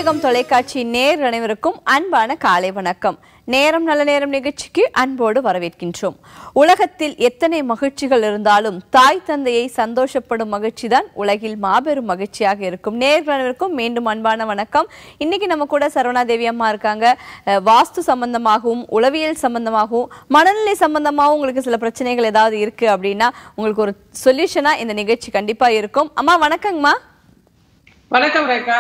வையகம் தொலைக்காட்சி நேர் அனைவருக்கும் அன்பான காலை வணக்கம் நேரம் நல்ல நேரம் நிகழ்ச்சிக்கு அன்போடு வரவேற்கின்றோம் உலகத்தில் எத்தனை மகிழ்ச்சிகள் இருந்தாலும் தாய் தந்தையை சந்தோஷப்படும் மகிழ்ச்சி தான் உலகில் மாபெரும் மகிழ்ச்சியாக இருக்கும் நேர் அனைவருக்கும் மீண்டும் அன்பான வணக்கம் இன்னைக்கு நம்ம கூட சரவணா தேவி அம்மா இருக்காங்க அஹ், வாஸ்து சம்பந்தமாகவும் உளவியல் சம்பந்தமாகவும் மனநிலை சம்பந்தமாகவும் உங்களுக்கு சில பிரச்சனைகள் ஏதாவது இருக்கு அப்படின்னா உங்களுக்கு ஒரு சொல்யூஷனா இந்த நிகழ்ச்சி கண்டிப்பா இருக்கும் அம்மா வணக்கங்கம்மா வணக்கம் ரேகா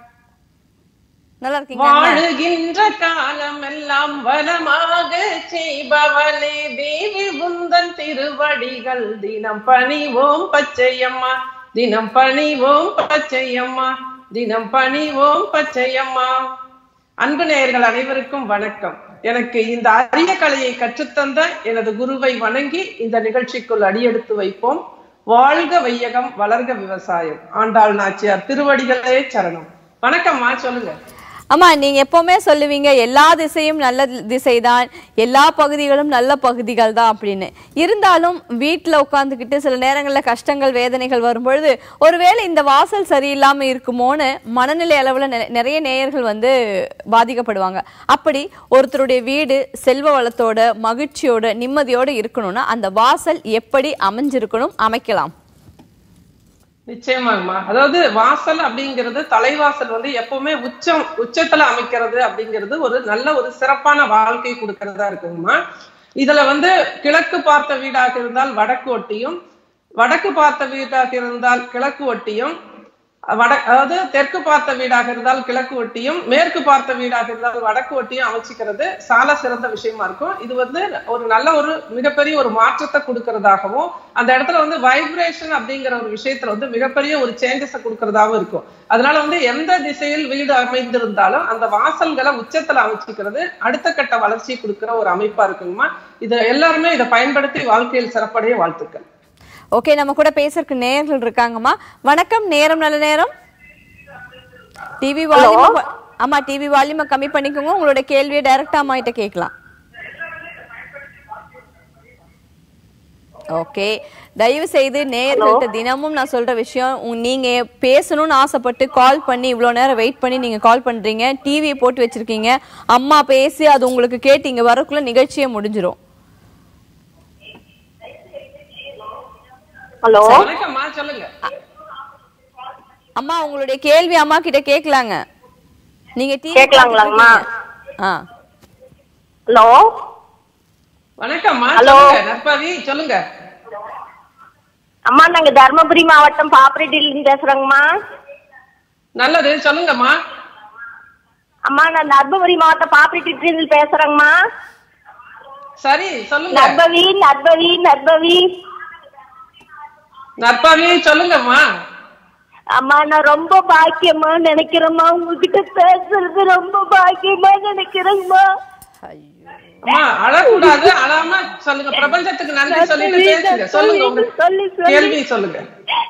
நல்லா இருக்கீங்களா வாழுகின்ற காலம் எல்லாம் வனமாக செய்பவனே தேவி உந்தன் திருவடிகள் தினம் பணிவோம் பச்சையம்மா தினம் பணிவோம் பச்சையம்மா தினம் பணிவோம் பச்சையம்மா அன்பு நேயர்கள் அனைவருக்கும் வணக்கம் எனக்கு இந்த அரிய கலையை கற்றுத்தந்த எனது குருவை வணங்கி இந்த நிகழ்ச்சிக்குள் அடியெடுத்து வைப்போம் வாழ்க வையகம் வளர்க விவசாயம் ஆண்டாள் நாச்சியார் திருவடிகளே சரணம் வணக்கம்மா சொல்லுங்க ஆமா நீங்க எப்பவுமே சொல்லுவீங்க எல்லா திசையும் நல்ல திசைதான் எல்லா பகுதிகளும் நல்ல பகுதிகள் தான் அப்படின்னு இருந்தாலும் வீட்டுல உட்காந்துக்கிட்டு சில நேரங்கள்ல கஷ்டங்கள் வேதனைகள் வரும்பொழுது ஒருவேளை இந்த வாசல் சரியில்லாம இருக்குமோன்னு மனநிலை அளவுல நெ- நிறைய நேயர்கள் வந்து பாதிக்கப்படுவாங்க அப்படி ஒருத்தருடைய வீடு செல்வ வளத்தோட மகிழ்ச்சியோட நிம்மதியோட இருக்கணும்னா அந்த வாசல் எப்படி அமைஞ்சிருக்கணும் அமைக்கலாம் நிச்சயமாங்கம்மா அதாவது வாசல் அப்படிங்கிறது தலைவாசல் வந்து எப்பவுமே உச்சம் உச்சத்துல அமைக்கிறது அப்படிங்கிறது ஒரு நல்ல ஒரு சிறப்பான வாழ்க்கை கொடுக்கறதா இருக்குங்கம்மா இதுல வந்து கிழக்கு பார்த்த வீடாக இருந்தால் வடக்கு ஒட்டியும் வடக்கு பார்த்த வீடாக இருந்தால் கிழக்கு ஒட்டியும் வட அதாவது தெற்கு பார்த்த வீடாக இருந்தால் கிழக்கு ஒட்டியும் மேற்கு பார்த்த வீடாக இருந்தால் வடக்கு ஒட்டியும் அமைச்சிக்கிறது சால சிறந்த விஷயமா இருக்கும் இது வந்து ஒரு நல்ல ஒரு மிகப்பெரிய ஒரு மாற்றத்தை கொடுக்கறதாகவும் அந்த இடத்துல வந்து வைப்ரேஷன் அப்படிங்கிற ஒரு விஷயத்துல வந்து மிகப்பெரிய ஒரு சேஞ்சஸை கொடுக்கறதாகவும் இருக்கும் அதனால வந்து எந்த திசையில் வீடு அமைந்திருந்தாலும் அந்த வாசல்களை உச்சத்துல அமைச்சிக்கிறது அடுத்த கட்ட வளர்ச்சியை கொடுக்கிற ஒரு அமைப்பா இருக்குங்கம்மா இதை எல்லாருமே இதை பயன்படுத்தி வாழ்க்கையில் சிறப்படைய வாழ்த்துக்கள் ஓகே நம்ம கூட பேசுறதுக்கு நேயர்கள் இருக்காங்கம்மா வணக்கம் நேரம் நல்ல நேரம் டிவி வால்யூம் ஆமா டிவி வால்யூமை கம்மி பண்ணிக்கோங்க உங்களோட கேள்வியை டைரக்டா அம்மா கிட்ட கேட்கலாம் ஓகே தயவு செய்து நேயர்கள்ட்ட தினமும் நான் சொல்ற விஷயம் உங்க- நீங்க பேசணும்னு ஆசைப்பட்டு கால் பண்ணி இவ்வளவு நேரம் வெயிட் பண்ணி நீங்க கால் பண்றீங்க டிவியை போட்டு வச்சிருக்கீங்க அம்மா பேசி அது உங்களுக்கு கேட்டு இங்க வரக்குள்ள நிகழ்ச்சியே முடிஞ்சிரும் ஹலோ வணக்கம்மா சொல்லுங்க அம்மா உங்களுடைய கேள்வி அம்மா கிட்ட கேட்கலாங்க நீங்க டிவி கேட்கலாங்களாங்கம்மா? ஆ ஹலோ வணக்கம்மா ஹலோ. சொல்லுங்க நற்பவி சொல்லுங்க அம்மா நாங்க தர்மபுரி மாவட்டம் பாப்பரெட்டில இருந்து பேசுறோங்கம்மா நல்லது சொல்லுங்கம்மா அம்மா நான் தர்மபுரி மாவட்டம் பாப்பரெட்டில இருந்து பேசுறேங்கம்மா சரி சொல்லுங்க நர்பவி நர்பவி நர்பவி நற்பவி சொல்லுங்கம்மா அம்மா நான் ரொம்ப பாக்கியமா நினைக்கிறேம்மா உங்ககிட்ட பேசுறது ரொம்ப பாக்கியமா நினைக்கிறேங்கம்மா அம்மா அழக்கூடாது அழாம சொல்லுங்க பிரபஞ்சத்துக்கு நன்றி சொல்லிட்டு பேசுங்க சொல்லுங்க உங்க சொல்லி சொல்லி கேள்வி சொல்லுங்க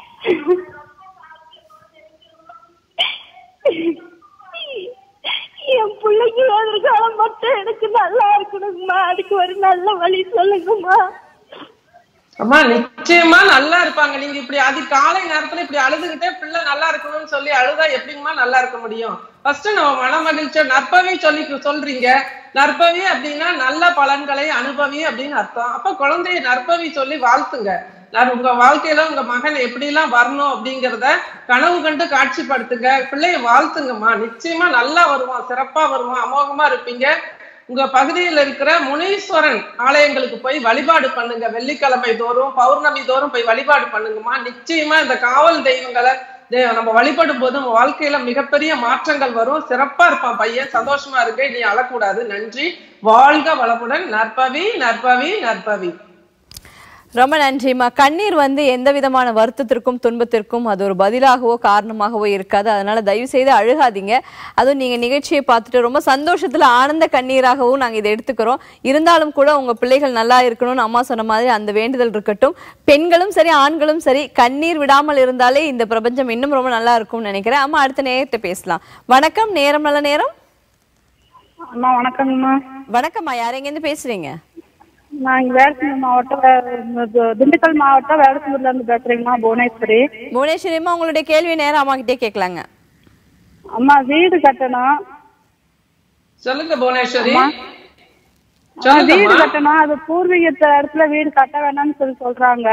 என் பிள்ளைக்கு எதிர்காலம் மட்டும் எனக்கு நல்லா இருக்கணுங்கம்மா அதுக்கு ஒரு நல்ல வழி சொல்லுங்கம்மா அம்மா நிச்சயமா நல்லா இருப்பாங்க நீங்க இப்படி அது காலை நேரத்துல இப்படி அழுதுகிட்டே பிள்ளை நல்லா இருக்கணும்னு சொல்லி அழுதா எப்படிங்கம்மா நல்லா இருக்க முடியும் ஃபர்ஸ்ட் நம்ம மன மகிழ்ச்சியா நற்பவி சொல்லி சொல்றீங்க நற்பவி அப்படின்னா நல்ல பலன்களை அனுபவி அப்படின்னு அர்த்தம் அப்ப குழந்தைய நற்பவி சொல்லி வாழ்த்துங்க நான் உங்க வாழ்க்கையில உங்க மகன் எப்படி எல்லாம் வரணும் அப்படிங்கறத கனவு கண்டு காட்சிப்படுத்துங்க பிள்ளைய வாழ்த்துங்கம்மா நிச்சயமா நல்லா வருவான் சிறப்பா வருவான் அமோகமா இருப்பீங்க உங்க பகுதியில் இருக்கிற முனீஸ்வரன் ஆலயங்களுக்கு போய் வழிபாடு பண்ணுங்க வெள்ளிக்கிழமை தோறும் பௌர்ணமி தோறும் போய் வழிபாடு பண்ணுங்கம்மா நிச்சயமா இந்த காவல் தெய்வங்களை தே- நம்ம வழிபடும் போது உங்க வாழ்க்கையில மிகப்பெரிய மாற்றங்கள் வரும் சிறப்பா இருப்பான் பையன் சந்தோஷமா இருக்க நீ அழக்கூடாது நன்றி வாழ்க வளமுடன் நற்பவி நற்பவி நற்பவி ரொம்ப நன்றிம்மா கண்ணீர் வந்து எந்த விதமான வருத்தத்திற்கும் துன்பத்திற்கும் அது ஒரு பதிலாகவோ காரணமாகவோ இருக்காது அதனால தயவு செய்து அழுகாதீங்க அதுவும் நீங்க நிகழ்ச்சியை பார்த்துட்டு ரொம்ப சந்தோஷத்துல ஆனந்த கண்ணீராகவும் நாங்க இதை எடுத்துக்கிறோம் இருந்தாலும் கூட உங்க பிள்ளைகள் நல்லா இருக்கணும்னு அம்மா சொன்ன மாதிரி அந்த வேண்டுதல் இருக்கட்டும் பெண்களும் சரி ஆண்களும் சரி கண்ணீர் விடாமல் இருந்தாலே இந்த பிரபஞ்சம் இன்னும் ரொம்ப நல்லா இருக்கும்னு நினைக்கிறேன் அம்மா அடுத்த நேரத்தை பேசலாம் வணக்கம் நேரம் நல்ல நேரம் அம்மா வணக்கங்கம்மா வணக்கம்மா யார் எங்கேருந்து பேசுறீங்க நான் இங்க வேடசந்தூர் மாவட்டம் வே- து- திண்டுக்கல் மாவட்டம் வேடசந்தூர்ல இருந்து பேசுறேங்கம்மா புவனேஸ்வரி புவனேஸ்வரிம்மா உங்களுடைய கேள்வி நேரம் அம்மா கிட்டே கேட்கலாங்க அம்மா வீடு கட்டணும் சொல்லுங்க புவனேஸ்வரி அம்மா. ஆ, வீடு சொல்லுங்கம்மா கட்டணும் அது பூர்வீகத்த இடத்துல வீடு கட்ட வேணாம்னு சொல்லி சொல்றாங்க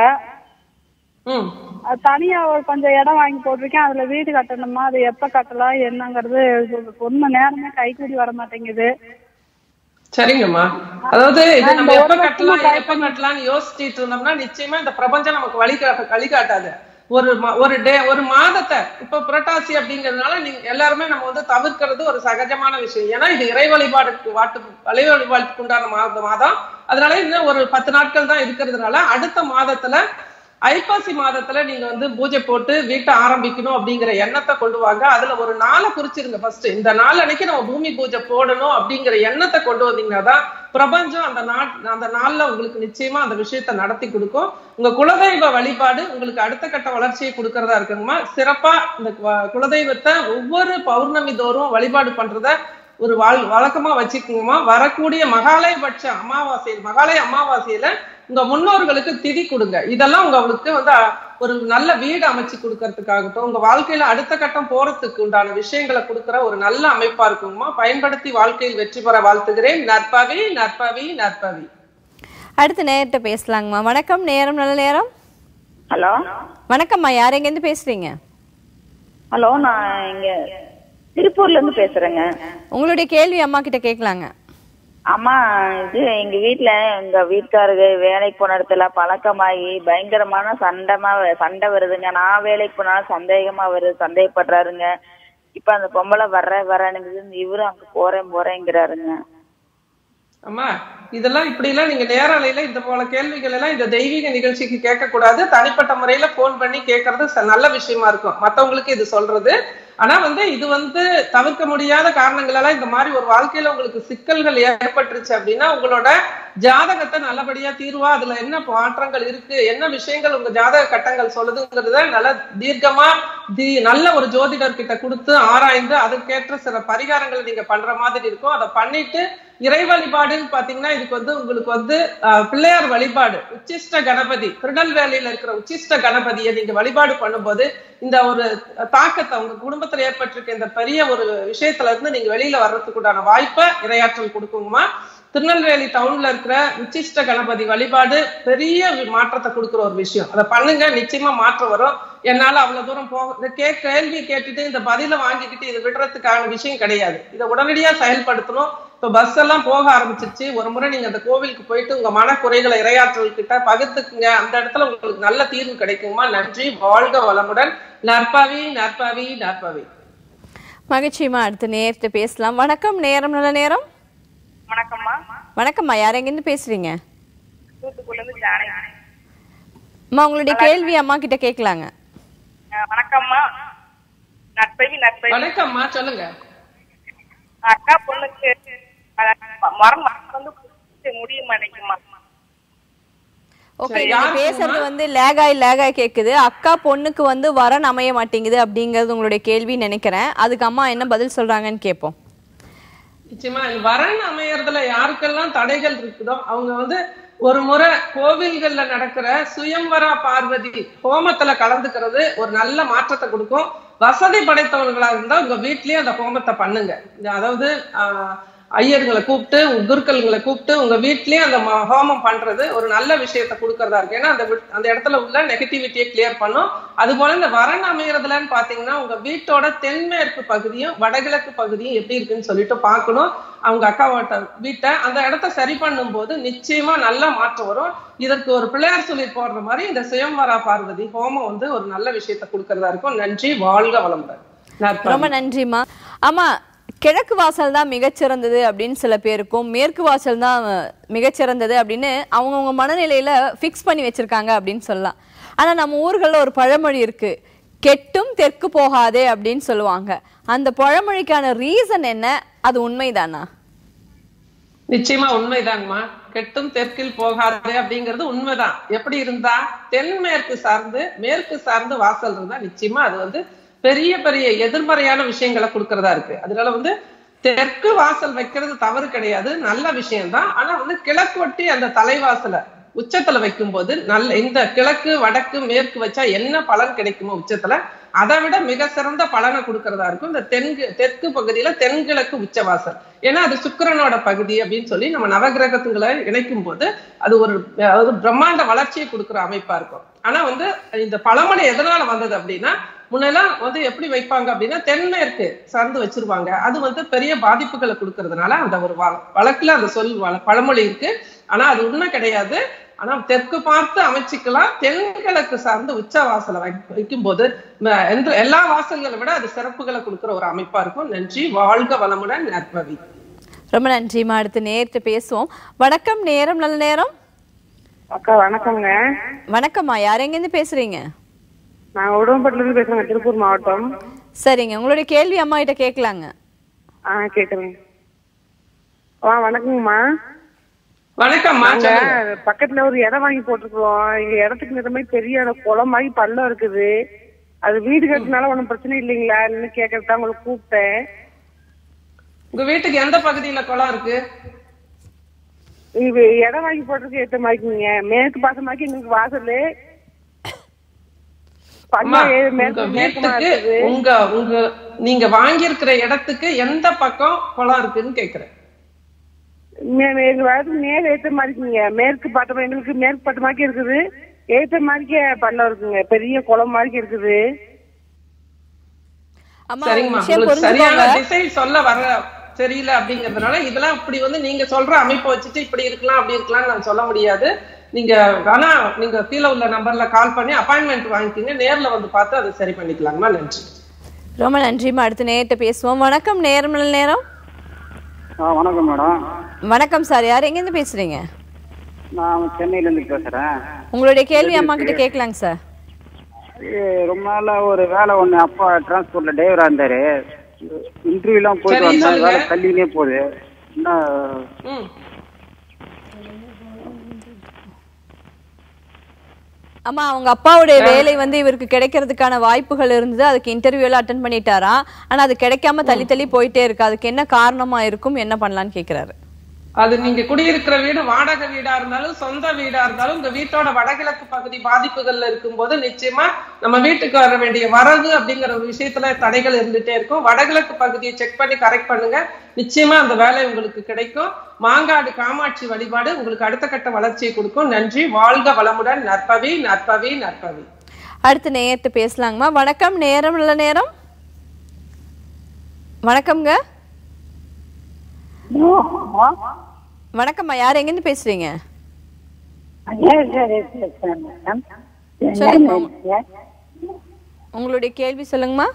ம் அது தனியா ஒரு கொஞ்சம் இடம் வாங்கி போட்டிருக்கேன் அதுல வீடு கட்டணுமா அது எப்ப கட்டலாம் என்னங்கிறது ஒண்ணு நேரமே கைக்கூடி வர மாட்டேங்குது சரிங்கம்மா அதாவது இது ஆ, நம்ம இந்த எப்ப ஒரு கட்டலாம் வருஷமா எப்ப கட்டலாம்னு யோசிச்சுட்டு இருந்தோம்னா நிச்சயமா இந்த பிரபஞ்சம் நமக்கு வழிகாட்ட வழிகாட்டாது ஒரு ம- ஒரு டே ஒரு மாதத்தை இப்ப புரட்டாசி அப்படிங்கறதுனால நீங்க எல்லாருமே நம்ம வந்து தவிர்க்கிறது ஒரு சகஜமான விஷயம் ஏன்னா இது இறை வழிபாடுக்கு வாட்டு இறை வழிபாட்டுக்கு உண்டான மாத மாதம் அதனால இன்னும் ஒரு பத்து நாட்கள் தான் இருக்கிறதுனால அடுத்த மாதத்துல ஐப்பசி மாதத்துல நீங்க வந்து பூஜை போட்டு வீட்டை ஆரம்பிக்கணும் அப்படிங்கிற எண்ணத்தை கொண்டு வாங்க அதுல ஒரு நாளை குறிச்சிருங்க ஃபர்ஸ்ட் இந்த நாள் அன்னைக்கு நம்ம பூமி பூஜை போடணும் அப்படிங்கிற எண்ணத்தை கொண்டு வந்தீங்கன்னா தான் பிரபஞ்சம் அந்த நாட் அந்த நாள்ல உங்களுக்கு நிச்சயமா அந்த விஷயத்த நடத்தி கொடுக்கும் உங்க குலதெய்வ வழிபாடு உங்களுக்கு அடுத்த கட்ட வளர்ச்சியை கொடுக்கறதா இருக்குங்கம்மா சிறப்பா இந்த கு- குலதெய்வத்தை ஒவ்வொரு பௌர்ணமி தோறும் வழிபாடு பண்றத ஒரு வாழ் வழக்கமா வச்சுக்கோங்கம்மா வரக்கூடிய மகாலயபட்ச அமாவாசை மகாலய அமாவாசையில உங்க முன்னோர்களுக்கு திதி கொடுங்க இதெல்லாம் உங்களுக்கு வந்து அ, ஒரு நல்ல வீடு அமைச்சு கொடுக்கறதுக்காகட்டும் உங்க வாழ்க்கையில அடுத்த கட்டம் போறதுக்கு உண்டான விஷயங்களை கொடுக்கிற ஒரு நல்ல அமைப்பா இருக்குங்கம்மா பயன்படுத்தி வாழ்க்கையில் வெற்றி பெற வாழ்த்துகிறேன் நற்பவி நற்பவி நற்பவி அடுத்த நேரத்தை பேசலாங்கம்மா வணக்கம் நேரம் நல்ல நேரம் ஹலோ வணக்கம்மா யார் எங்கேருந்து பேசுறீங்க ஹலோ நான் இங்க திருப்பூர்ல இருந்து பேசுறேங்க உங்களுடைய கேள்வி அம்மா கிட்ட கேட்கலாங்க அம்மா இது எங்க வீட்ல எங்க வீட்டுக்காரரு வேலைக்கு போன இடத்துல பழக்கமாகி பயங்கரமான சண்டைமா சண்டை வருதுங்க நான் வேலைக்கு போனாலும் சந்தேகமா வருது சந்தேகப்படுறாருங்க இப்ப அந்த பொம்பளை வர்ற வரணுங்குது இவரும் அங்க போறேன் போறேங்கிறாருங்க அம்மா இதெல்லாம் இப்படி எல்லாம் நீங்க நேரலையில இந்த போல கேள்விகள் எல்லாம் இந்த தெய்வீக நிகழ்ச்சிக்கு கேட்க கூடாது தனிப்பட்ட முறையில போன் பண்ணி கேட்கறது ச- நல்ல விஷயமா இருக்கும் மத்தவங்களுக்கு இது சொல்றது ஆனா வந்து இது வந்து தவிர்க்க முடியாத காரணங்களால இந்த மாதிரி ஒரு வாழ்க்கையில உங்களுக்கு சிக்கல்கள் ஏற்பட்டுருச்சு அப்படின்னா உங்களோட ஜாதகத்தை நல்லபடியா தீர்வா அதுல என்ன மாற்றங்கள் இருக்கு என்ன விஷயங்கள் உங்க ஜாதக கட்டங்கள் சொல்லுதுங்கிறத நல்ல தீர்க்கமா தி நல்ல ஒரு ஜோதிடர் கிட்ட கொடுத்து ஆராய்ந்து அதுக்கேற்ற சில பரிகாரங்களை நீங்க பண்ற மாதிரி இருக்கும் அதை பண்ணிட்டு இறை வழிபாடுன்னு பாத்தீங்கன்னா இதுக்கு வந்து உங்களுக்கு வந்து அஹ், பிள்ளையார் வழிபாடு உச்சிஷ்ட கணபதி திருநெல்வேலியில இருக்கிற உச்சிஷ்ட கணபதியை நீங்க வழிபாடு பண்ணும்போது இந்த ஒரு தாக்கத்தை உங்க குடும்பத்துல ஏற்பட்டிருக்க இந்த பெரிய ஒரு விஷயத்துல இருந்து நீங்க வெளியில வர்றதுக்குண்டான வாய்ப்பை இரையாற்றல் கொடுக்குங்கம்மா திருநெல்வேலி டவுன்ல இருக்கிற உச்சிஷ்ட கணபதி வழிபாடு பெரிய வி- மாற்றத்தை கொடுக்குற ஒரு விஷயம் அதை பண்ணுங்க நிச்சயமா மாற்றம் வரும் என்னால அவ்வளவு தூரம் போக இந்த கே கேள்வி கேட்டுட்டு இந்த பதில வாங்கிக்கிட்டு இது விடுறதுக்கான விஷயம் கிடையாது இதை உடனடியா செயல்படுத்தணும் இப்ப பஸ் எல்லாம் போக ஆரம்பிச்சிருச்சு ஒரு முறை நீங்க அந்த கோவிலுக்கு போயிட்டு உங்க மன குறைகளை இரையாற்றல் கிட்ட பகிர்ந்துக்குங்க அந்த இடத்துல உங்களுக்கு நல்ல தீர்வு கிடைக்குமா நன்றி வாழ்க வளமுடன் நற்பவி நற்பவி நற்பவி மகிழ்ச்சியம்மா அடுத்த நேரத்தை பேசலாம் வணக்கம் நேரம் நல்ல நேரம் வணக்கம்மா வணக்கம்மா யார் எங்கேருந்து பேசுறீங்க தூத்துக்குடில இருந்து ஜானகி அம்மா உங்களுடைய கேள்வி அம்மா கிட்ட கேட்கலாங்க அஹ் வணக்கம்மா நற்பவி நற்பவி வணக்கம்மா சொல்லுங்க அக்கா பொண்ணுக்கு அஹ், மரம் மரம் வந்து புடிச்சு முடிய மாட்டேங்குமா ஓகே சரி, நீங்க யார் பேசுறது வந்து லேகாய் லேகாய் கேக்குது அக்கா பொண்ணுக்கு வந்து வரன் அமைய மாட்டேங்குது அப்படிங்கறது உங்களுடைய கேள்வி நினைக்கிறேன் அதுக்கு அம்மா என்ன பதில் சொல்றாங்கன்னு கேட்போம் நிச்சயமா இந்த வரன் அமையறதுல யாருக்கெல்லாம் தடைகள் இருக்குதோ அவங்க வந்து ஒரு முறை கோவில்கள்ல நடக்கிற சுயம்வரா பார்வதி ஹோமத்துல கலந்துக்கிறது ஒரு நல்ல மாற்றத்தை கொடுக்கும் வசதி படைத்தவர்களா இருந்தா உங்க வீட்லயே அந்த ஹோமத்தை பண்ணுங்க இந்த அதாவது ஆஹ், ஐயருங்களை கூப்பிட்டு உங்க குருக்கள்களை கூப்பிட்டு உங்க வீட்லயே அந்த ம- ஹோமம் பண்றது ஒரு நல்ல விஷயத்தை கொடுக்கறதா இருக்கு ஏன்னா அந்த வீட்- அந்த இடத்துல உள்ள நெகட்டிவிட்டியை கிளியர் பண்ணும் அது போல இந்த வரன் அமையறதுலன்னு பாத்தீங்கன்னா உங்க வீட்டோட தென்மேற்கு பகுதியும் வடகிழக்கு பகுதியும் எப்படி இருக்குன்னு சொல்லிட்டு பார்க்கணும் அவங்க அக்காவோட வீட்டை அந்த இடத்த சரி பண்ணும்போது நிச்சயமா நல்ல மாற்றம் வரும் இதற்கு ஒரு பிள்ளையார் சொல்லி போடுற மாதிரி இந்த சுயம்வரா பார்வதி ஹோமம் வந்து ஒரு நல்ல விஷயத்தை கொடுக்கறதா இருக்கும் நன்றி வாழ்க வளமுடன் நற்பவி. ரொம்ப நன்றிம்மா ஆமா கிழக்கு வாசல் தான் மிகச்சிறந்தது அப்படின்னு சில பேருக்கும் மேற்கு வாசல் தான் அஹ், மிகச்சிறந்தது அப்படின்னு அவங்கவுங்க மனநிலையில ஃபிக்ஸ் பண்ணி வச்சிருக்காங்க அப்படின்னு சொல்லலாம் ஆனா நம்ம ஊர்கள்ல ஒரு பழமொழி இருக்கு கெட்டும் தெற்கு போகாதே அப்படின்னு சொல்லுவாங்க அந்த பழமொழிக்கான ரீசன் என்ன அது உண்மைதானா நிச்சயமா உண்மைதாங்கம்மா கெட்டும் தெற்கில் போகாதே அப்படிங்கிறது உண்மைதான் எப்படி இருந்தா தென்மேற்கு சார்ந்து மேற்கு சார்ந்து வாசல் இருந்தா நிச்சயமா அது வந்து பெரிய பெரிய எதிர்மறையான விஷயங்களை கொடுக்கறதா இருக்கு அதனால வந்து தெற்கு வாசல் வைக்கிறது தவறு கிடையாது நல்ல விஷயம்தான் ஆனா வந்து கிழக்கு ஒட்டி அந்த தலைவாசலை உச்சத்துல வைக்கும்போது நல்ல இந்த கிழக்கு வடக்கு மேற்கு வச்சா என்ன பலன் கிடைக்குமோ உச்சத்துல அதை விட மிக சிறந்த பலனை கொடுக்கறதா இருக்கும் இந்த தென்கு தெற்கு பகுதியில தென்கிழக்கு உச்சவாசல் ஏன்னா அது சுக்கிரனோட பகுதி அப்படின்னு சொல்லி நம்ம நவகிரகத்துங்களை இணைக்கும் போது அது ஒரு அதாவது பிரம்மாண்ட வளர்ச்சியை கொடுக்குற அமைப்பா இருக்கும் ஆனா வந்து இந்த பழமொழி எதனால வந்தது அப்படின்னா முன்னெல்லாம் வந்து எப்படி வைப்பாங்க அப்படின்னா தென்மேற்கு சார்ந்து வச்சிருவாங்க அது வந்து பெரிய பாதிப்புகளை கொடுக்கறதுனால அந்த ஒரு வ- வழக்குல அந்த சொல் வழ- பழமொழி இருக்கு ஆனா அது உண்மை கிடையாது ஆனா தெற்கு பார்த்து அமைச்சிக்கலாம் தென்கிழக்கு சார்ந்து உச்ச வாசலை வைக்கும் போது எந்த எல்லா வாசல்களை விட அது சிறப்புகளை கொடுக்கிற ஒரு அமைப்பா இருக்கும் நன்றி வாழ்க வளமுடன் நற்பவி ரொம்ப நன்றிம்மா அடுத்து நேர்கிட்ட பேசுவோம் வணக்கம் நேரம் நல்ல நேரம் அக்கா வணக்கங்க வணக்கம்மா யார் எங்கேருந்து பேசுறீங்க நான் உடம்பட்டில இருந்து பேசுறேங்க திருப்பூர் மாவட்டம் சரிங்க உங்களுடைய கேள்வி அம்மா கிட்ட கேட்கலாங்க ஆ கேக்குறேங்க ஆ வணக்கங்கம்மா வணக்கம்மா நாங்க சொல்லுங்க பக்கத்துல ஒரு இடம் வாங்கி போட்டிருக்கோம் எங்க இடத்துக்கு இந்த மாதிரி பெரிய அந்த குளம் மாதிரி பள்ளம் இருக்குது அது வீடு கட்டினால ஒண்ணும் பிரச்சனை இல்லைங்களா கேட்கறது தான் உங்களுக்கு கூப்பிட்டேன் உங்க வீட்டுக்கு எந்த பகுதியில குளம் இருக்கு இங்க இடம் வாங்கி போட்டிருக்க ஏத்த மாதிரிங்க மேற்கு பாசமாக்கி எங்களுக்கு வாசல் அம்மா, பள்ளம் ஏ- உங்க மேற்கு மேற்குமா வீட்டுக்கு இருக்குது உங்க உங்க நீங்க வாங்கி இருக்கிற இடத்துக்கு எந்த பக்கம் குளம் இருக்குன்னு கேக்குறேன் மே- மே- எங்க வயதுக்கு மேல ஏத்த மாதிரிங்க மேற்கு பட்டம் எங்களுக்கு மேற்கு பட்டமாக்கி இருக்குது ஏத்த மாதிரிக்கே பள்ளம் இருக்குங்க பெரிய குளம் மாதிரி இருக்குது அம்மா ஒரு சரிங்கம்மா விஷயம் உங்களுக்கு சரியான புரிஞ்சுக்கோங்க திசை சொல்ல வர தெரியல அப்படிங்கறதுனால இதெல்லாம் இப்படி வந்து நீங்க சொல்ற அமைப்பை வச்சுட்டு இப்படி இருக்கலாம் அப்படி இருக்கலாம்னு நான் சொல்ல முடியாது நீங்க ஆனா நீங்க கீழே உள்ள நம்பர்ல கால் பண்ணி அப்பாயின்மெண்ட் வாங்கிக்கிங்க நேர்ல வந்து பார்த்து அதை சரி பண்ணிக்கலாங்கம்மா நன்றி ரொம்ப நன்றிம்மா அடுத்து நேர்கிட்ட பேசுவோம் வணக்கம் நேரம் நல்ல நேரம் ஆ வணக்கம் மேடம் வணக்கம் சார் யார் எங்கேருந்து பேசுறீங்க நான் சென்னையிலேருந்து பேசுகிறேன் உங்களுடைய கேள்வி அம்மா கிட்ட கேட்கலாங்க சார் ரொம்ப நாளாக ஒரு வேலை ஒன்று அப்பா டிரான்ஸ்போர்ட்டில் டிரைவராக இருந்தார் இன்டர்வியூலாம் போயிட்டு சரி, வந்தேன் சொல்லுங்க. வேலை தள்ளினே போகுது என்ன ம் அம்மா அவங்க அப்பாவுடைய வேலை வந்து இவருக்கு கிடைக்கிறதுக்கான வாய்ப்புகள் இருந்தது அதுக்கு இன்டர்வியூ எல்லாம் அட்டன் பண்ணிட்டாராம் ஆனா அது கிடைக்காம தள்ளி தள்ளி போயிட்டே இருக்கு அதுக்கு என்ன காரணமா இருக்கும் என்ன பண்ணலாம்னு கேக்குறாரு அது நீங்க குடியிருக்கிற வீடு வாடகை வீடா இருந்தாலும் சொந்த வீடா இருந்தாலும் உங்க வீட்டோட வடகிழக்கு பகுதி பாதிப்புகள்ல இருக்கும்போது நிச்சயமா நம்ம வீட்டுக்கு வர வேண்டிய வரவு அப்படிங்கிற ஒரு விஷயத்துல தடைகள் இருந்துட்டே இருக்கும் வடகிழக்கு பகுதியை செக் பண்ணி கரெக்ட் பண்ணுங்க நிச்சயமா அந்த வேலை உங்களுக்கு கிடைக்கும் மாங்காடு காமாட்சி வழிபாடு உங்களுக்கு அடுத்த கட்ட வளர்ச்சியை கொடுக்கும் நன்றி வாழ்க வளமுடன் நற்பவி நற்பவி நற்பவி அடுத்து நேயர்கிட்ட பேசலாங்கம்மா வணக்கம் நேரம் நல்ல நேரம் வணக்கம்ங்க வணக்கம்மா யார் எங்கேருந்து பேசுறீங்க சொல்லுங்கம்மா உங்களுடைய கேள்வி சொல்லுங்கம்மா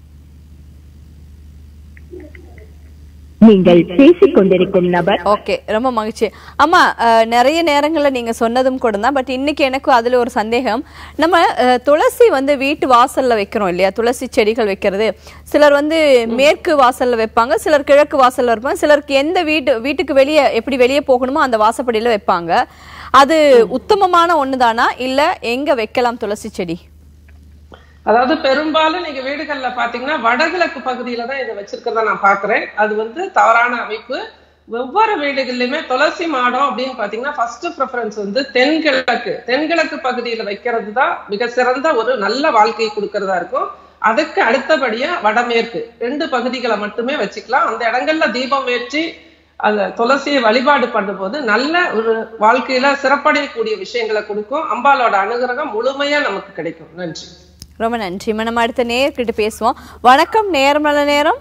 நீங்கள் பேசிக் கொண்டிருக்கும் நபர் ஓகே ரொம்ப மகிழ்ச்சி அம்மா அஹ், நிறைய நேரங்கள்ல நீங்க சொன்னதும் கூட தான் பட் இன்னைக்கு எனக்கு அதுல ஒரு சந்தேகம் நம்ம அஹ், துளசி வந்து வீட்டு வாசல்ல வைக்கிறோம் இல்லையா துளசி செடிகள் வைக்கிறது சிலர் வந்து மேற்கு வாசல்ல வைப்பாங்க சிலர் கிழக்கு வாசல்ல வைப்பாங்க சிலருக்கு எந்த வீட்டு வீட்டுக்கு வெளியே எப்படி வெளியே போகணுமோ அந்த வாசப்படியில வைப்பாங்க அது உத்தமமான ஒண்ணுதானா இல்ல எங்க வைக்கலாம் துளசி செடி அதாவது பெரும்பாலும் நீங்க வீடுகள்ல பாத்தீங்கன்னா வடகிழக்கு பகுதியில தான் இதை வச்சிருக்கிறத நான் பாக்குறேன் அது வந்து தவறான அமைப்பு ஒவ்வொரு வீடுகள்லயுமே துளசி மாடம் அப்படின்னு பாத்தீங்கன்னா ஃபர்ஸ்ட் ப்ரிஃபரன்ஸ் வந்து தென்கிழக்கு தென்கிழக்கு பகுதியில வைக்கிறது தான் மிக சிறந்த ஒரு நல்ல வாழ்க்கையை கொடுக்கறதா இருக்கும் அதுக்கு அடுத்தபடியா வடமேற்கு ரெண்டு பகுதிகளை மட்டுமே வச்சுக்கலாம் அந்த இடங்கள்ல தீபம் ஏற்றி அந்த துளசியை வழிபாடு பண்ணும்போது நல்ல ஒரு வாழ்க்கையில சிறப்படையக்கூடிய விஷயங்களை கொடுக்கும் அம்பாலோட அனுகிரகம் முழுமையா நமக்கு கிடைக்கும் நன்றி ரொம்ப நன்றி நம்ம அடுத்த நேயர்கிட்ட பேசுவோம் வணக்கம் நேரம் நல்ல நேரம்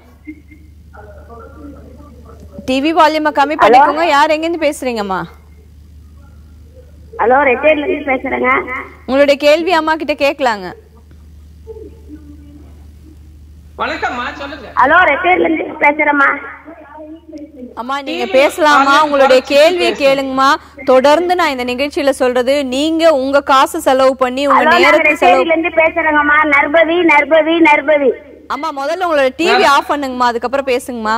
டிவி வால்யூமை கம்மி பண்ணிக்கோங்க யார் எங்கேருந்து பேசுறீங்கம்மா ஹலோ ரெட்டேர்ல இருந்து பேசுறேங்க உங்களுடைய கேள்வி அம்மா கிட்ட கேட்கலாங்க வணக்கம்மா சொல்லுங்க ஹலோ ரெட்டேர்ல இருந்து பேசுறேம்மா அம்மா நீங்க பேசலாமா உங்களுடைய கேள்வியை கேளுங்கம்மா தொடர்ந்து நான் இந்த நிகழ்ச்சியில சொல்றது நீங்க உங்க காசு செலவு பண்ணி உங்க ஹலோ நாங்க நேரத்தை செலவு ரெட்டேரில இருந்து பேசுறேங்கம்மா நர்பவி நர்பவி நர்பவி அம்மா முதல்ல உங்களோட டிவி ஆஃப் பண்ணுங்கம்மா அதுக்கப்புறம் பேசுங்கம்மா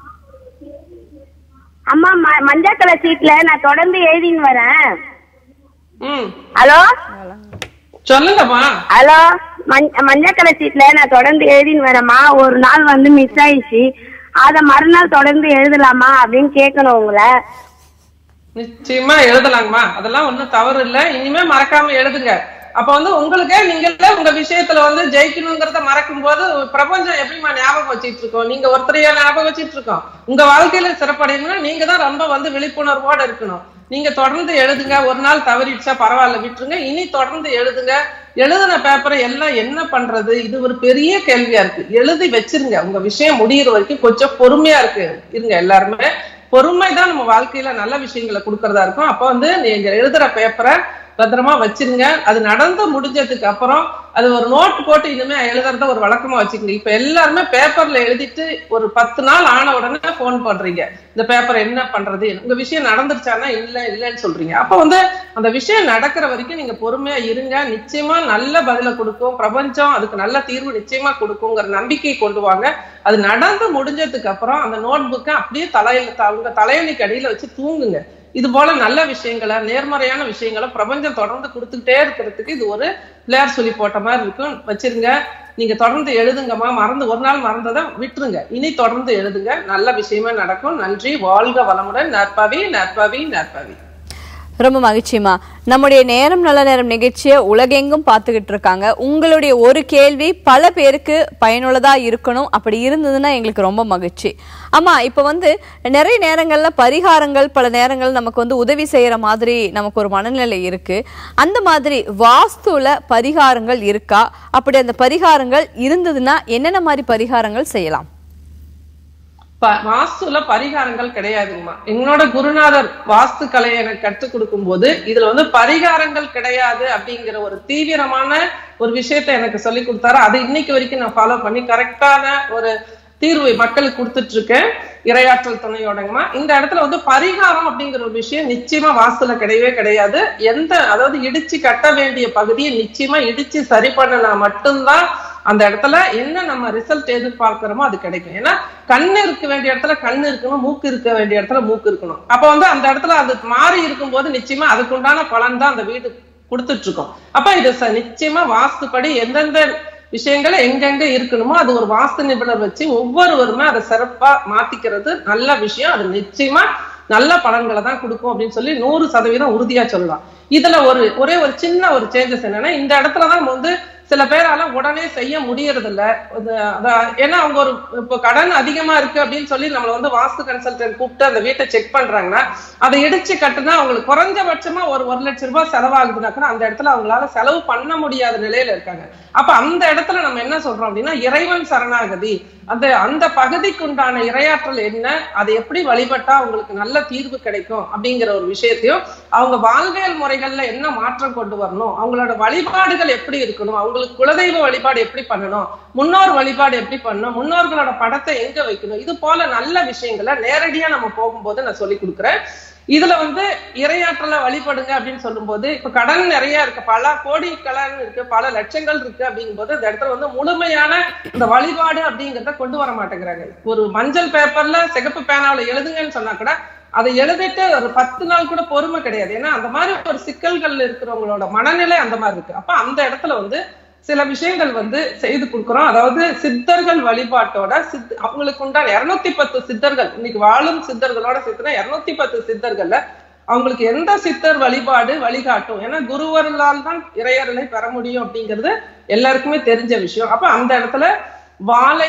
அம்மா ம- மஞ்சள் கலர் சீட்ல நான் தொடர்ந்து எழுதின்னு வரேன் ம் ஹலோ சொல்லுங்கம்மா ஹலோ மஞ்- மஞ்சள் கலர் சீட்ல நான் தொடர்ந்து எழுதின்னு வரேம்மா ஒரு நாள் வந்து மிஸ் ஆயிடுச்சு அத மறுநாள் தொடர்ந்து எழுதலாமா அப்படின்னு கேட்கணும் உங்களை நிச்சயமா எழுதலாங்கம்மா அதெல்லாம் ஒண்ணும் தவறு இல்ல இனிமே மறக்காம எழுதுங்க அப்ப வந்து உங்களுக்கே நீங்களே உங்க விஷயத்துல வந்து ஜெயிக்கணுங்கிறத மறக்கும் போது பிரபஞ்சம் எப்படிமா ஞாபகம் வச்சிட்டு இருக்கோம் நீங்க ஒருத்தரையா ஞாபகம் வச்சிட்டு இருக்கோம் உங்க வாழ்க்கையில சிறப்படையணும்னா நீங்க தான் ரொம்ப வந்து விழிப்புணர்வோட இருக்கணும் நீங்க தொடர்ந்து எழுதுங்க ஒரு நாள் தவறிடுச்சா பரவாயில்ல விட்டுருங்க இனி தொடர்ந்து எழுதுங்க எழுதின பேப்பரை எல்லாம் என்ன பண்றது இது ஒரு பெரிய கேள்வியா இருக்கு எழுதி வச்சிருங்க உங்க விஷயம் முடியிற வரைக்கும் கொஞ்சம் பொறுமையா இருக்கு இருங்க எல்லாருமே பொறுமை தான் நம்ம வாழ்க்கையில நல்ல விஷயங்களை கொடுக்கறதா இருக்கும் அப்ப வந்து நீங்க எழுதுற பேப்பரை பத்திரமா வச்சிருங்க அது நடந்து முடிஞ்சதுக்கு அப்புறம் அது ஒரு நோட் போட்டு இனிமே எழுதுறத ஒரு வழக்கமா வச்சுக்கோங்க இப்ப எல்லாருமே பேப்பர்ல எழுதிட்டு ஒரு பத்து நாள் ஆன உடனே போன் பண்றீங்க இந்த பேப்பர் என்ன பண்றது உங்க விஷயம் நடந்துருச்சானா இல்ல இல்லைன்னு சொல்றீங்க அப்ப வந்து அந்த விஷயம் நடக்கிற வரைக்கும் நீங்க பொறுமையா இருங்க நிச்சயமா நல்ல பதில கொடுக்கும் பிரபஞ்சம் அதுக்கு நல்ல தீர்வு நிச்சயமா கொடுக்குங்கிற நம்பிக்கையை கொண்டு வாங்க அது நடந்து முடிஞ்சதுக்கு அப்புறம் அந்த நோட் புக்கை அப்படியே தலையில உங்க தலையணிக்கு அடியில வச்சு தூங்குங்க இது போல நல்ல விஷயங்களை நேர்மறையான விஷயங்களை பிரபஞ்சம் தொடர்ந்து கொடுத்துக்கிட்டே இருக்கிறதுக்கு இது ஒரு பிளேயர் சொல்லி போட்ட மாதிரி இருக்கும் வச்சிருங்க நீங்க தொடர்ந்து எழுதுங்கம்மா மறந்து ஒரு நாள் மறந்ததை விட்டுருங்க இனி தொடர்ந்து எழுதுங்க நல்ல விஷயமே நடக்கும் நன்றி வாழ்க வளமுடன் நற்பவி நற்பவி நற்பவி ரொம்ப மகிழ்ச்சிமா நம்முடைய நேரம் நல்ல நேரம் நிகழ்ச்சியை உலகெங்கும் பார்த்துக்கிட்டு இருக்காங்க உங்களுடைய ஒரு கேள்வி பல பேருக்கு பயனுள்ளதா இருக்கணும் அப்படி இருந்ததுன்னா எங்களுக்கு ரொம்ப மகிழ்ச்சி ஆமா இப்ப வந்து நிறைய நேரங்கள்ல பரிகாரங்கள் பல நேரங்கள் நமக்கு வந்து உதவி செய்யற மாதிரி நமக்கு ஒரு மனநிலை இருக்கு அந்த மாதிரி வாஸ்துல பரிகாரங்கள் இருக்கா அப்படி அந்த பரிகாரங்கள் இருந்ததுன்னா என்னென்ன மாதிரி பரிகாரங்கள் செய்யலாம் ப- வாஸ்துல பரிகாரங்கள் கிடையாதுங்கம்மா என்னோட குருநாதர் வாஸ்து கலையை எனக்கு கற்றுக் கொடுக்கும் போது இதுல வந்து பரிகாரங்கள் கிடையாது அப்படிங்கிற ஒரு தீவிரமான ஒரு விஷயத்தை எனக்கு சொல்லி கொடுத்தாரு அது இன்னைக்கு வரைக்கும் நான் ஃபாலோ பண்ணி கரெக்டான ஒரு தீர்வை மக்களுக்கு கொடுத்துட்டு இருக்கேன் இரையாற்றல் துணையோடங்கம்மா இந்த இடத்துல வந்து பரிகாரம் அப்படிங்கிற ஒரு விஷயம் நிச்சயமா வாஸ்துல கிடையவே கிடையாது எந்த அதாவது இடிச்சு கட்ட வேண்டிய பகுதியை நிச்சயமா இடிச்சு சரி பண்ணினா மட்டும்தான் அந்த இடத்துல என்ன நம்ம ரிசல்ட் எதிர்பார்க்கிறோமோ அது கிடைக்கும் ஏன்னா கண்ணு இருக்க வேண்டிய இடத்துல கண்ணு இருக்கணும் மூக்கு இருக்க வேண்டிய இடத்துல மூக்கு இருக்கணும் அப்ப வந்து அந்த இடத்துல அது மாறி இருக்கும்போது நிச்சயமா அதுக்குண்டான பலன் தான் அந்த வீடு கொடுத்துட்டு இருக்கோம் அப்ப இது ச- நிச்சயமா வாஸ்துப்படி எந்தெந்த விஷயங்கள் எங்கெங்க இருக்கணுமோ அது ஒரு வாஸ்து நிபுணர் வச்சு ஒவ்வொருவருமே அதை சிறப்பா மாத்திக்கிறது நல்ல விஷயம் அது நிச்சயமா நல்ல பலன்களை தான் கொடுக்கும் அப்படின்னு சொல்லி நூறு சதவீதம் உறுதியா சொல்லலாம் இதுல ஒரு ஒரே ஒரு சின்ன ஒரு சேஞ்சஸ் என்னன்னா இந்த இடத்துலதான் நம்ம வந்து சில பேரால உடனே செய்ய முடியறது இல்ல அது- அதான் ஏன்னா அவங்க ஒரு இப்போ கடன் அதிகமா இருக்கு அப்படின்னு சொல்லி நம்மள வந்து வாஸ்து கன்சல்டன்ட் கூப்பிட்டு அந்த வீட்டை செக் பண்றாங்கன்னா அதை இடிச்சு கட்டுனா அவங்களுக்கு குறைஞ்சபட்சமா ஒரு ஒரு லட்சம் ரூபாய் செலவாகுதுன்னா கூட அந்த இடத்துல அவங்களால செலவு பண்ண முடியாத நிலையில இருக்காங்க அப்ப அந்த இடத்துல நம்ம என்ன சொல்றோம் அப்படின்னா இறைவன் சரணாகதி அந்த அந்த பகுதிக்கு உண்டான இரையாற்றல் என்ன அதை எப்படி வழிபட்டா அவங்களுக்கு நல்ல தீர்வு கிடைக்கும் அப்படிங்கிற ஒரு விஷயத்தையும் அவங்க வாழ்வியல் முறைகள்ல என்ன மாற்றம் கொண்டு வரணும் அவங்களோட வழிபாடுகள் எப்படி இருக்கணும் அவங்களுக்கு குலதெய்வ வழிபாடு எப்படி பண்ணணும் முன்னோர் வழிபாடு எப்படி பண்ணணும் முன்னோர்களோட படத்தை எங்க வைக்கணும் இது போல நல்ல விஷயங்களை நேரடியா நம்ம போகும்போது நான் சொல்லி கொடுக்குறேன் இதுல வந்து இரையாற்றலை வழிபடுங்க அப்படின்னு சொல்லும்போது இப்ப கடன் நிறைய இருக்கு பல கோடி கடன் இருக்கு பல லட்சங்கள் இருக்கு அப்படிங்கும்போது இந்த இடத்துல வந்து முழுமையான இந்த வழிபாடு அப்படிங்கறத கொண்டு வர மாட்டேங்கிறாங்க ஒரு மஞ்சள் பேப்பர்ல சிகப்பு பேனாவுல எழுதுங்கன்னு சொன்னா கூட அதை எழுதிட்டு ஒரு பத்து நாள் கூட பொறுமை கிடையாது ஏன்னா அந்த மாதிரி ஒரு சிக்கல்கள் இருக்கிறவங்களோட மனநிலை அந்த மாதிரி இருக்கு அப்ப அந்த இடத்துல வந்து சில விஷயங்கள் வந்து செய்து கொடுக்குறோம் அதாவது சித்தர்கள் வழிபாட்டோட சித் அவங்களுக்கு உண்டான இருநூத்தி பத்து சித்தர்கள் இன்னைக்கு வாழும் சித்தர்களோட சேர்த்துனா இருநூத்தி பத்து சித்தர்கள்ல அவங்களுக்கு எந்த சித்தர் வழிபாடு வழிகாட்டும் ஏன்னா குருவர்களால் தான் இறையர்களை பெற முடியும் அப்படிங்கிறது எல்லாருக்குமே தெரிஞ்ச விஷயம் அப்ப அந்த இடத்துல வாழை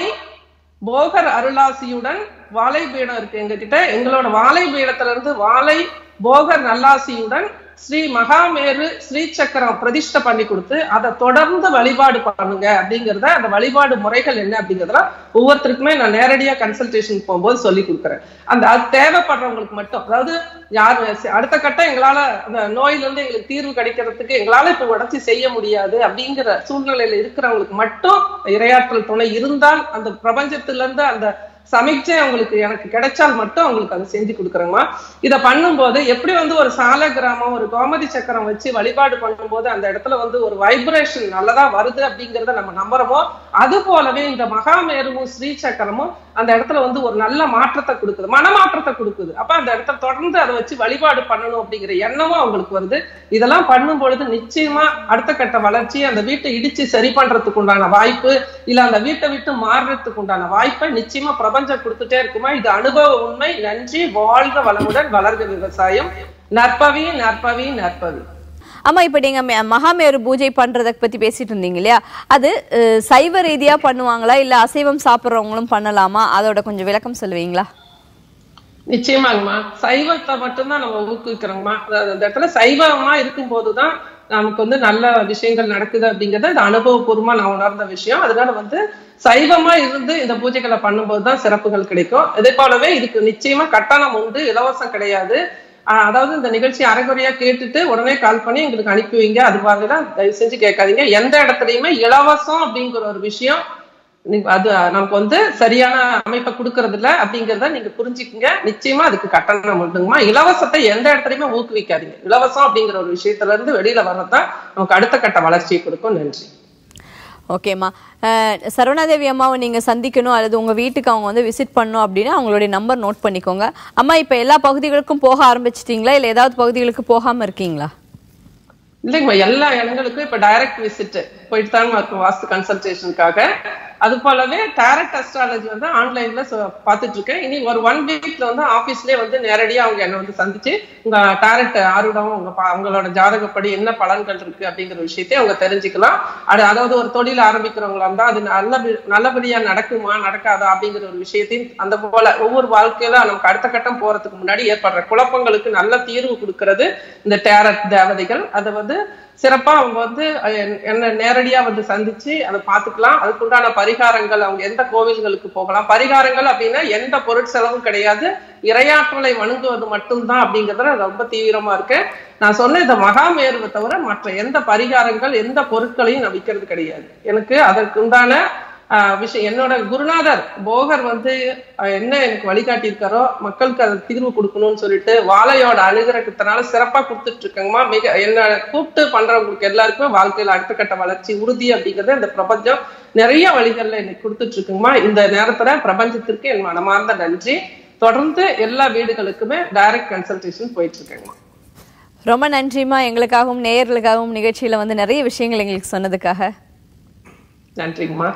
போகர் அருளாசியுடன் வாழை பீடம் இருக்கு எங்க கிட்ட எங்களோட வாழை பீடத்துல இருந்து வாழை போகர் நல்லாசியுடன் ஸ்ரீ மகாமேரு ஸ்ரீ சக்கரம் பிரதிஷ்டை பண்ணி கொடுத்து அதை தொடர்ந்து வழிபாடு பண்ணுங்க அப்படிங்கறத அந்த வழிபாடு முறைகள் என்ன அப்படிங்கறத ஒவ்வொருத்தருக்குமே நான் நேரடியா கன்சல்டேஷன் போகும்போது சொல்லி கொடுக்குறேன் அந்த அது தேவைப்படுறவங்களுக்கு மட்டும் அதாவது யார் அடுத்த கட்டம் எங்களால அந்த நோயில இருந்து எங்களுக்கு தீர்வு கிடைக்கிறதுக்கு எங்களால இப்ப உடச்சி செய்ய முடியாது அப்படிங்கிற சூழ்நிலையில இருக்கிறவங்களுக்கு மட்டும் இரையாற்றல் துணை இருந்தால் அந்த பிரபஞ்சத்துல இருந்து அந்த சமைச்சே அவங்களுக்கு எனக்கு கிடைச்சால் மட்டும் அவங்களுக்கு அதை செஞ்சு கொடுக்குறேங்கம்மா இதை பண்ணும்போது எப்படி வந்து ஒரு சால கிராமம் ஒரு கோமதி சக்கரம் வச்சு வழிபாடு பண்ணும்போது அந்த இடத்துல வந்து ஒரு வைப்ரேஷன் நல்லதா வருது அப்படிங்கறத நம்ம நம்புறோமோ அது போலவே இந்த மகாமேருவும் ஸ்ரீ சக்கரமும் அந்த இடத்துல வந்து ஒரு நல்ல மாற்றத்தை கொடுக்குது மனமாற்றத்தை கொடுக்குது அப்ப அந்த இடத்துல தொடர்ந்து அதை வச்சு வழிபாடு பண்ணணும் அப்படிங்கிற எண்ணமும் அவங்களுக்கு வருது இதெல்லாம் பண்ணும் பொழுது நிச்சயமா அடுத்த கட்ட வளர்ச்சி அந்த வீட்டை இடிச்சு சரி பண்றதுக்கு உண்டான வாய்ப்பு இல்ல அந்த வீட்டை விட்டு மாறுறதுக்கு உண்டான வாய்ப்பை நிச்சயமா பிரபஞ்சம் கொடுத்துட்டே இருக்குமா இது அனுபவ உண்மை நன்றி வாழ்க வளமுடன் வளர்க விவசாயம் நற்பவி நற்பவி நற்பவி ஆமா இப்ப நீங்க ம- மகாமேரு பூஜை பண்றத பத்தி பேசிட்டு இருந்தீங்க இல்லையா அது அஹ், சைவ ரீதியா பண்ணுவாங்களா இல்ல அசைவம் சாப்பிடுறவங்களும் பண்ணலாமா அதோட கொஞ்சம் விளக்கம் சொல்லுவீங்களா நிச்சயமாங்கம்மா சைவத்தை மட்டும்தான் நம்ம ஊக்குவிக்கிறோங்கம்மா அதாவது அந்த இடத்துல சைவமா இருக்கும் போதுதான் நமக்கு வந்து நல்ல விஷயங்கள் நடக்குது அப்படிங்கறது அது அனுபவபூர்வமா நான் உணர்ந்த விஷயம் அதனால வந்து சைவமா இருந்து இந்த பூஜைகளை பண்ணும்போது தான் சிறப்புகள் கிடைக்கும் இதே போலவே இதுக்கு நிச்சயமா கட்டணம் உண்டு இலவசம் கிடையாது ஆஹ் அதாவது இந்த நிகழ்ச்சி அரைகுறையா கேட்டுட்டு உடனே கால் பண்ணி எங்களுக்கு அனுப்பி வைங்க அதுவாக தான் தயவு செஞ்சு கேட்காதீங்க எந்த இடத்துலயுமே இலவசம் அப்படிங்கிற ஒரு விஷயம் நீங்க அது நமக்கு வந்து சரியான அமைப்பை கொடுக்கறது இல்ல அப்படிங்கறத நீங்க புரிஞ்சுக்குங்க நிச்சயமா அதுக்கு கட்டணம் உண்டுங்கம்மா இலவசத்தை எந்த இடத்துலயுமே ஊக்குவிக்காதீங்க இலவசம் அப்படிங்கிற ஒரு விஷயத்துல இருந்து வெளியில வர்றதுதான் நமக்கு அடுத்த கட்ட வளர்ச்சியை கொடுக்கும் நன்றி ஓகேம்மா அஹ், சரவணாதேவி அம்மாவை நீங்க சந்திக்கணும் அல்லது உங்க வீட்டுக்கு அவங்க வந்து விசிட் பண்ணணும் அப்படின்னா அவங்களுடைய நம்பர் நோட் பண்ணிக்கோங்க அம்மா இப்ப எல்லா பகுதிகளுக்கும் போக ஆரம்பிச்சிட்டீங்களா இல்ல ஏதாவது பகுதிகளுக்கு போகாம இருக்கீங்களா இல்லைங்கம்மா எல்லா இடங்களுக்கும் இப்ப டைரக்ட் விசிட் போயிட்டு தாங்க இருக்கும் வாஸ்து கன்சல்டேஷனுக்காக அது போலவே டேரக்ட் அஸ்ட்ராலஜி வந்து ஆன்லைன்ல பார்த்துட்டு இருக்கேன் இனி ஒரு ஒன் வீக்ல வந்து ஆபீஸ்லயே வந்து நேரடியா அவங்க என்ன வந்து சந்திச்சு உங்க டேரக்ட் ஆருடம் உங்க பா- அவங்களோட ஜாதகப்படி என்ன பலன்கள் இருக்கு அப்படிங்கிற விஷயத்தை அவங்க தெரிஞ்சுக்கலாம் அது அதாவது ஒரு தொழில் ஆரம்பிக்கிறவங்களா இருந்தா அது நல்ல நல்லபடியா நடக்குமா நடக்காதா அப்படிங்கிற ஒரு விஷயத்தையும் அந்த போல ஒவ்வொரு வாழ்க்கையில நமக்கு அடுத்த கட்டம் போறதுக்கு முன்னாடி ஏற்படுற குழப்பங்களுக்கு நல்ல தீர்வு கொடுக்கிறது இந்த டேரட் தேவதைகள் அதை வந்து சிறப்பா அவங்க வந்து அஹ், என்- என்ன நேரடியா வந்து சந்திச்சு அதை பார்த்துக்கலாம் அதுக்குண்டான பரிகாரங்கள் அவங்க எந்த கோவில்களுக்கு போகலாம் பரிகாரங்கள் அப்படின்னா எந்த பொருட்செலவும் கிடையாது இரையாற்றலை வணங்குவது மட்டும்தான் அப்படிங்கறதுல நான் ரொம்ப தீவிரமா இருக்கேன் நான் சொன்ன இந்த மகாமேருவை தவிர மற்ற எந்த பரிகாரங்கள் எந்த பொருட்களையும் நான் விற்கிறது கிடையாது எனக்கு அதற்குண்டான ஆஹ் விஷயம் என்னோட குருநாதர் போகர் வந்து ஆஹ் என்ன எனக்கு வழிகாட்டி இருக்காரோ மக்களுக்கு அதை தீர்வு கொடுக்கணும்னு சொல்லிட்டு வாழையோட அனுகிரகத்தினால சிறப்பா கொடுத்துட்டு இருக்கேங்கம்மா மிக என்ன கூப்பிட்டு பண்றவங்களுக்கு எல்லாருக்குமே வாழ்க்கையில அடுத்த கட்ட வளர்ச்சி உறுதி அப்படிங்கறது இந்த பிரபஞ்சம் நிறைய வழிகள்ல எனக்கு கொடுத்துட்டு இருக்குங்கம்மா இந்த நேரத்துல பிரபஞ்சத்திற்கு என் மனமார்ந்த நன்றி தொடர்ந்து எல்லா வீடுகளுக்குமே டைரக்ட் கன்சல்டேஷன் போயிட்டு இருக்கேங்கம்மா ரொம்ப நன்றிம்மா எங்களுக்காகவும் நேயர்களுக்காகவும் நிகழ்ச்சியில வந்து நிறைய விஷயங்கள் எங்களுக்கு சொன்னதுக்காக நன்றிங்கம்மா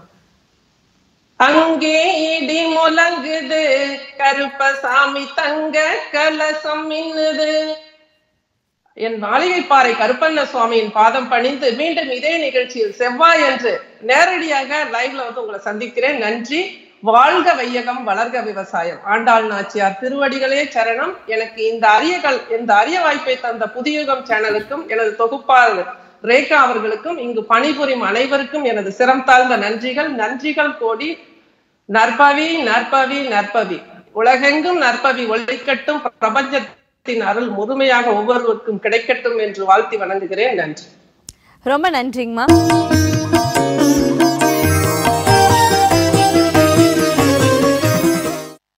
அங்கே இடி முழங்குது கருப்பசாமி தங்க கலசம் மின்னுது என் மாளிகைப்பாறை கருப்பண்ண சுவாமியின் பாதம் பணிந்து மீண்டும் இதே நிகழ்ச்சியில் செவ்வாய் என்று நேரடியாக லைவ்ல வந்து உங்களை சந்திக்கிறேன் நன்றி வாழ்க வையகம் வளர்க விவசாயம் ஆண்டாள் நாச்சியார் திருவடிகளே சரணம் எனக்கு இந்த அரியகள் இந்த அரிய வாய்ப்பை தந்த புதியுகம் சேனலுக்கும் எனது தொகுப்பாளர் ரேகா அவர்களுக்கும் இங்கு பணிபுரியும் அனைவருக்கும் எனது சிரம் தாழ்ந்த நன்றிகள் நன்றிகள் கோடி நற்பவி நற்பவி நற்பவி உலகெங்கும் நற்பவி ஒழிக்கட்டும் பிரபஞ்சத்தின் அருள் முழுமையாக ஒவ்வொருவருக்கும் கிடைக்கட்டும் என்று வாழ்த்தி வணங்குகிறேன் நன்றி ரொம்ப நன்றிங்கம்மா